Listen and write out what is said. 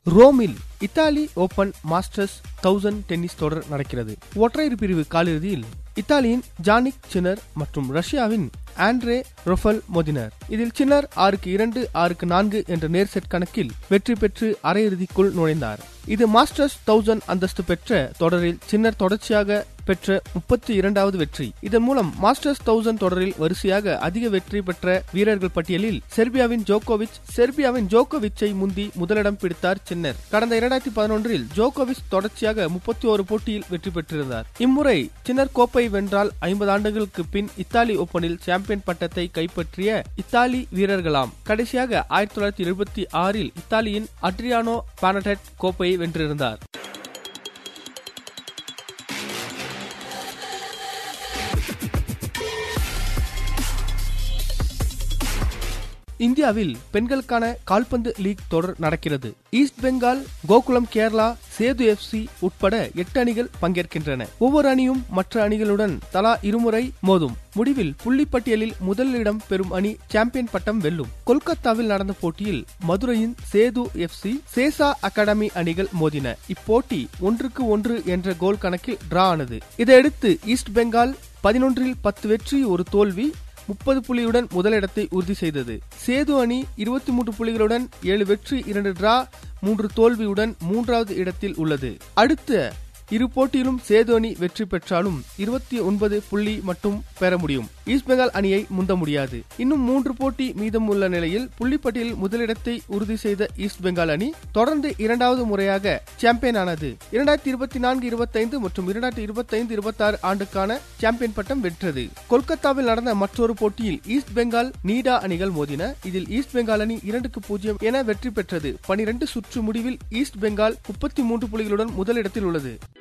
ரோமில் Italy open masters thousand tennis தொடர் நடக்கிறது ஒற்றையர் பிரிவு காலிறுதியில் இத்தாலியின் ஜானிக் சின்னர் மற்றும் ரஷ்யாவின் ஆண்ட்ரே ரொஃபல் மோதினர் இதில் சின்னர் ஆறுக்கு இரண்டு ஆறுக்கு நான்கு என்ற நேர் செட் கணக்கில் வெற்றி பெற்று அரையிறுதிக்குள் நுழைந்தார் இது மாஸ்டர்ஸ் தௌசண்ட் அந்தஸ்து பெற்ற தொடரில் சின்னர் தொடர்ச்சியாக பெற்ற முப்பத்தி இரண்டாவது வெற்றி இதன் மூலம் மாஸ்டர்ஸ் தௌசண்ட் தொடரில் வரிசையாக அதிக வெற்றி பெற்ற வீரர்கள் பட்டியலில் செர்பியாவின் ஜோகோவிச் செர்பியாவின் ஜோகோவிச்சை முந்தி முதலிடம் பிடித்தார் சின்னர் கடந்த இரண்டாயிரத்தி பதினொன்றில் ஜோகோவிச் தொடர்ச்சியாக முப்பத்தி ஒரு போட்டியில் வெற்றி பெற்றிருந்தார் இம்முறை சின்னர் கோப்பை வென்றால் ஐம்பது ஆண்டுகளுக்கு பின் இத்தாலி ஓபனில் சாம்பியன் பட்டத்தை கைப்பற்றிய இத்தாலி வீரர்களாம் கடைசியாக ஆயிரத்தி தொள்ளாயிரத்தி எழுபத்தி ஆறில் இத்தாலியின் அட்ரியானோ பானடெட் கோப்பையை வென்றிருந்தார் இந்தியாவில் பெண்களுக்கான கால்பந்து லீக் தொடர் நடக்கிறது ஈஸ்ட் பெங்கால் கோகுலம் கேரளா சேது எஃப்சி உட்பட எட்டு அணிகள் பங்கேற்கின்றன ஒவ்வொரு அணியும் மற்ற அணிகளுடன் தலா இருமுறை மோதும் முடிவில் புள்ளிப்பட்டியலில் முதலிடம் பெறும் அணி சாம்பியன் பட்டம் வெல்லும் கொல்கத்தாவில் நடந்த போட்டியில் மதுரையின் சேது எஃப்சி சேசா அகாடமி அணிகள் மோதின இப்போட்டி ஒன்றுக்கு ஒன்று என்ற கோல் கணக்கில் டிரா ஆனது இதையடுத்து ஈஸ்ட் பெங்கால் பதினொன்றில் பத்து வெற்றி ஒரு தோல்வி முப்பது புள்ளியுடன் முதலிடத்தை உறுதி செய்தது சேது அணி இருபத்தி மூன்று புள்ளிகளுடன் ஏழு வெற்றி இரண்டு டிரா மூன்று தோல்வியுடன் மூன்றாவது இடத்தில் உள்ளது அடுத்த இரு போட்டியிலும் சேது அணி வெற்றி பெற்றாலும் இருபத்தி ஒன்பது புள்ளி மட்டும் பெற முடியும் ஈஸ்ட் பெங்கால் அணியை முந்த முடியாது இன்னும் மூன்று போட்டி மீதம் உள்ள நிலையில் புள்ளிப்பட்டியலில் முதலிடத்தை உறுதி செய்த ஈஸ்ட் பெங்கால் அணி தொடர்ந்து இரண்டாவது முறையாக சாம்பியன் ஆனது இரண்டாயிரத்தி இருபத்தி நான்கு இருபத்தைந்து மற்றும் இரண்டாயிரத்தி இருபத்தி ஐந்து இருபத்தி ஆறு ஆண்டுக்கான சாம்பியன் பட்டம் வென்றது கொல்கத்தாவில் நடந்த மற்றொரு போட்டியில் ஈஸ்ட் பெங்கால் நீடா அணிகள் மோதின இதில் ஈஸ்ட் பெங்கால் அணி இரண்டுக்கு பூஜ்ஜியம் என வெற்றி பெற்றது பனிரெண்டு சுற்று முடிவில் ஈஸ்ட் பெங்கால் முப்பத்தி மூன்று புள்ளிகளுடன் முதலிடத்தில் உள்ளது